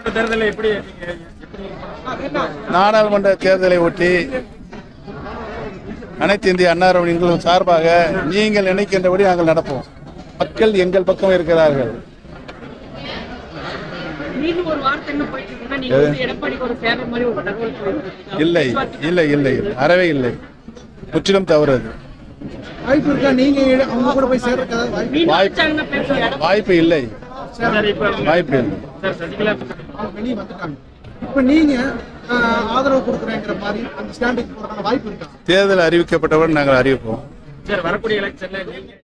தேர்தலில் எப்படி நீங்க எப்படி நாடாளுமன்ற தேர்தலை ஒட்டி அனைத்து இந்திய அன்னாரவணிகளும் சார்பாக நீங்கள் நினைக்கின்றபடி நாங்கள் நடப்போம் மக்கள் எங்கள் பக்கம் இருக்கிறார்கள் மீண்டும் ஒரு வார்த்தை என்ன போயிட்டு இருக்குன்னா நீங்க வந்து எடப்பாடிக்கு ஒரு சேவை மாதிரி ஒரு தகவல் சொல்லியிருக்கீங்க. இல்லை இல்லை இல்லை இல்லை அறவே இல்லை முற்றிலும் தவறு அது வாய்ப்பு இருக்கா நீங்க அவங்க கூட போய் சேர்றதுக்கு வாய்ப்பு மீண்டும் வாய்ப்பு- வச்சாங்கன்னா பேசுவாங்க வாய்ப்பு இல்லை சார் இப்ப வாய்ப்பு இல்லை சார் சசிகலா அவங்க வெளியே வந்துட்டாங்க இப்ப நீங்க ஆஹ், ஆதரவு கொடுக்குறேங்கிற மாதிரி அந்த ஸ்டாண்டுக்கு போறதுக்கான வாய்ப்பு இருக்கா தேர்தல் அறிவிக்கப்பட்டவுடன் நாங்கள் அறிவிப்போம் சார் வரக்கூடிய எலெக்ஷன்ல நீங்க